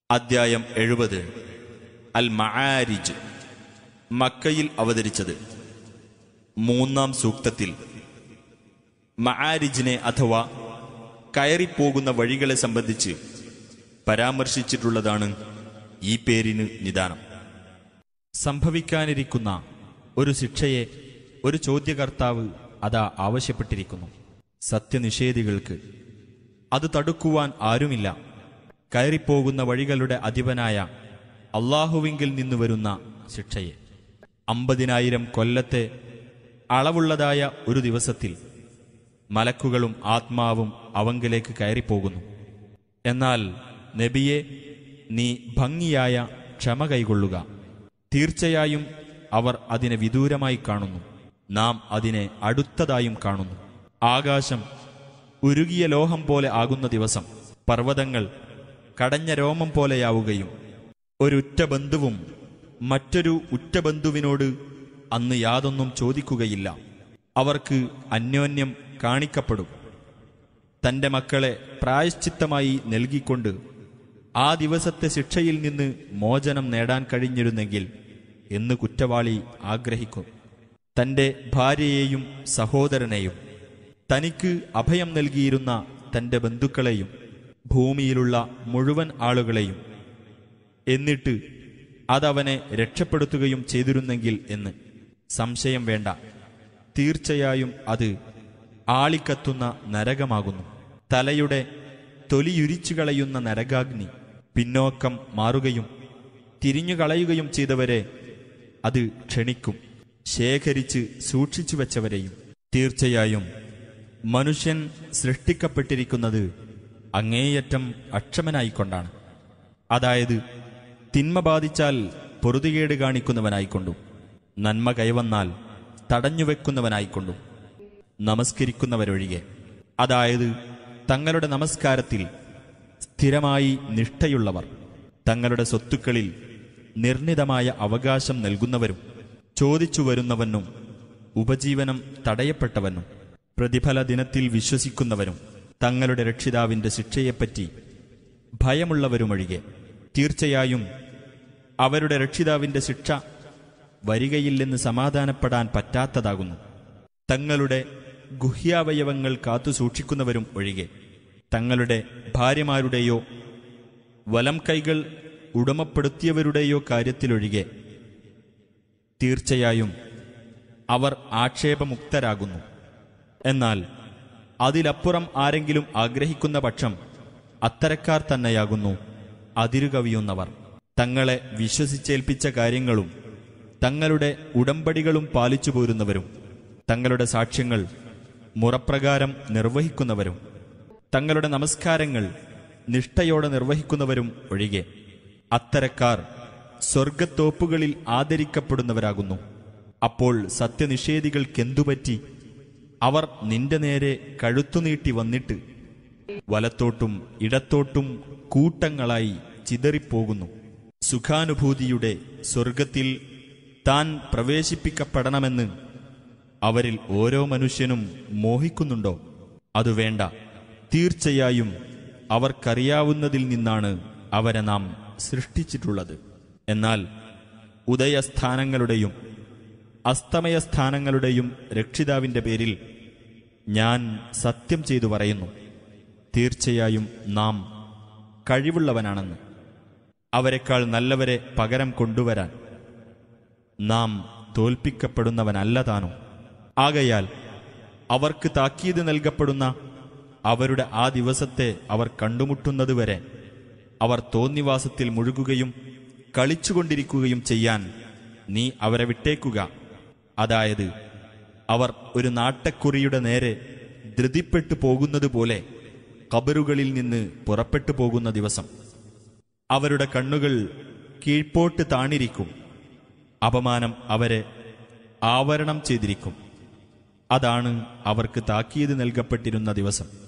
അദ്ധ്യായം എഴുപത് അൽ മആരിജ് മക്കയിൽ അവതരിച്ചത് മൂന്നാം സൂക്തത്തിൽ മആരിജിനെ അഥവാ കയറിപ്പോകുന്ന വഴികളെ സംബന്ധിച്ച് പരാമർശിച്ചിട്ടുള്ളതാണ് ഈ പേരിന് നിദാനം സംഭവിക്കാനിരിക്കുന്ന ഒരു ശിക്ഷയെ ഒരു ചോദ്യകർത്താവ് അതാ ആവശ്യപ്പെട്ടിരിക്കുന്നു സത്യനിഷേധികൾക്ക് അത് തടുക്കുവാൻ ആരുമില്ല കയറിപ്പോകുന്ന വഴികളുടെ അധിപനായ അള്ളാഹുവിങ്കിൽ നിന്ന് വരുന്ന ശിക്ഷയെ അമ്പതിനായിരം കൊല്ലത്തെ അളവുള്ളതായ ഒരു ദിവസത്തിൽ മലക്കുകളും ആത്മാവും അവങ്കിലേക്ക് കയറിപ്പോകുന്നു എന്നാൽ നബിയെ നീ ഭംഗിയായ ക്ഷമ കൈകൊള്ളുക തീർച്ചയായും അവർ അതിനെ വിദൂരമായി കാണുന്നു നാം അതിനെ അടുത്തതായും കാണുന്നു ആകാശം ഉരുകിയ ലോഹം പോലെ ആകുന്ന ദിവസം പർവ്വതങ്ങൾ കടഞ്ഞ രോമം പോലെയാവുകയും ഒരുറ്റ ബന്ധുവും മറ്റൊരു ഉറ്റ ബന്ധുവിനോട് അന്ന് യാതൊന്നും ചോദിക്കുകയില്ല അവർക്ക് അന്യോന്യം കാണിക്കപ്പെടും തന്റെ മക്കളെ പ്രായശ്ചിത്തമായി നൽകിക്കൊണ്ട് ആ ദിവസത്തെ ശിക്ഷയിൽ നിന്ന് മോചനം നേടാൻ കഴിഞ്ഞിരുന്നെങ്കിൽ എന്ന് കുറ്റവാളി ആഗ്രഹിക്കും തന്റെ ഭാര്യയെയും സഹോദരനെയും തനിക്ക് അഭയം നൽകിയിരുന്ന തന്റെ ബന്ധുക്കളെയും ഭൂമിയിലുള്ള മുഴുവൻ ആളുകളെയും എന്നിട്ട് അതവനെ രക്ഷപ്പെടുത്തുകയും ചെയ്തിരുന്നെങ്കിൽ എന്ന് സംശയം വേണ്ട തീർച്ചയായും അത് ആളിക്കത്തുന്ന നരകമാകുന്നു തലയുടെ തൊലിയുരിച്ചു കളയുന്ന നരകാഗ്നി പിന്നോക്കം മാറുകയും തിരിഞ്ഞുകളയുകയും ചെയ്തവരെ അത് ക്ഷണിക്കും ശേഖരിച്ച് സൂക്ഷിച്ചു വെച്ചവരെയും തീർച്ചയായും മനുഷ്യൻ സൃഷ്ടിക്കപ്പെട്ടിരിക്കുന്നത് അങ്ങേയറ്റം അക്ഷമനായിക്കൊണ്ടാണ് അതായത് തിന്മ ബാധിച്ചാൽ പൊറുതികേട് കാണിക്കുന്നവനായിക്കൊണ്ടും നന്മ കൈവന്നാൽ തടഞ്ഞുവെക്കുന്നവനായിക്കൊണ്ടും നമസ്കരിക്കുന്നവരൊഴികെ അതായത് തങ്ങളുടെ നമസ്കാരത്തിൽ സ്ഥിരമായി നിഷ്ഠയുള്ളവർ തങ്ങളുടെ സ്വത്തുക്കളിൽ നിർണിതമായ അവകാശം നൽകുന്നവരും ചോദിച്ചു വരുന്നവനും ഉപജീവനം തടയപ്പെട്ടവനും പ്രതിഫല ദിനത്തിൽ വിശ്വസിക്കുന്നവരും തങ്ങളുടെ രക്ഷിതാവിന്റെ ശിക്ഷയെപ്പറ്റി ഭയമുള്ളവരുമൊഴികെ തീർച്ചയായും അവരുടെ രക്ഷിതാവിന്റെ ശിക്ഷ വരികയില്ലെന്ന് സമാധാനപ്പെടാൻ പറ്റാത്തതാകുന്നു തങ്ങളുടെ ഗുഹ്യാവയവങ്ങൾ കാത്തു സൂക്ഷിക്കുന്നവരും ഒഴികെ തങ്ങളുടെ ഭാര്യമാരുടെയോ വലം കൈകൾ ഉടമപ്പെടുത്തിയവരുടെയോ കാര്യത്തിലൊഴികെ തീർച്ചയായും അവർ ആക്ഷേപമുക്തരാകുന്നു എന്നാൽ അതിലപ്പുറം ആരെങ്കിലും ആഗ്രഹിക്കുന്ന പക്ഷം അത്തരക്കാർ തന്നെയാകുന്നു അതിരുകവിയുന്നവർ തങ്ങളെ വിശ്വസിച്ചേൽപ്പിച്ച കാര്യങ്ങളും തങ്ങളുടെ ഉടമ്പടികളും പാലിച്ചു പോരുന്നവരും തങ്ങളുടെ സാക്ഷ്യങ്ങൾ മുറപ്രകാരം നിർവഹിക്കുന്നവരും തങ്ങളുടെ നമസ്കാരങ്ങൾ നിഷ്ഠയോടെ നിർവഹിക്കുന്നവരും ഒഴികെ അത്തരക്കാർ സ്വർഗത്തോപ്പുകളിൽ ആദരിക്കപ്പെടുന്നവരാകുന്നു അപ്പോൾ സത്യനിഷേധികൾക്കെന്തുപറ്റി അവർ നിന്റെ നേരെ കഴുത്തുനീട്ടി വന്നിട്ട് വലത്തോട്ടും ഇടത്തോട്ടും കൂട്ടങ്ങളായി ചിതറിപ്പോകുന്നു സുഖാനുഭൂതിയുടെ സ്വർഗത്തിൽ താൻ പ്രവേശിപ്പിക്കപ്പെടണമെന്ന് അവരിൽ ഓരോ മനുഷ്യനും മോഹിക്കുന്നുണ്ടോ അതു വേണ്ട തീർച്ചയായും അവർക്കറിയാവുന്നതിൽ നിന്നാണ് അവരെ നാം സൃഷ്ടിച്ചിട്ടുള്ളത് എന്നാൽ ഉദയസ്ഥാനങ്ങളുടെയും അസ്തമയസ്ഥാനങ്ങളുടെയും രക്ഷിതാവിന്റെ പേരിൽ ഞാൻ സത്യം ചെയ്തു പറയുന്നു തീർച്ചയായും നാം കഴിവുള്ളവനാണെന്ന് അവരെക്കാൾ നല്ലവരെ പകരം കൊണ്ടുവരാൻ നാം തോൽപ്പിക്കപ്പെടുന്നവനല്ല താനും ആകയാൽ അവർക്ക് താക്കീത് നൽകപ്പെടുന്ന അവരുടെ ആ ദിവസത്തെ അവർ കണ്ടുമുട്ടുന്നതുവരെ അവർ തോന്നിവാസത്തിൽ മുഴുകുകയും കളിച്ചുകൊണ്ടിരിക്കുകയും ചെയ്യാൻ നീ അവരെ വിട്ടേക്കുക അതായത് അവർ ഒരു നാട്ടക്കുറിയുടെ നേരെ ധൃതിപ്പെട്ടു പോകുന്നതുപോലെ കബറുകളിൽ നിന്ന് പുറപ്പെട്ടു പോകുന്ന ദിവസം അവരുടെ കണ്ണുകൾ കീഴ്പോട്ട് താണിരിക്കും അപമാനം അവരെ ആവരണം ചെയ്തിരിക്കും അതാണ് അവർക്ക് താക്കീത് നൽകപ്പെട്ടിരുന്ന ദിവസം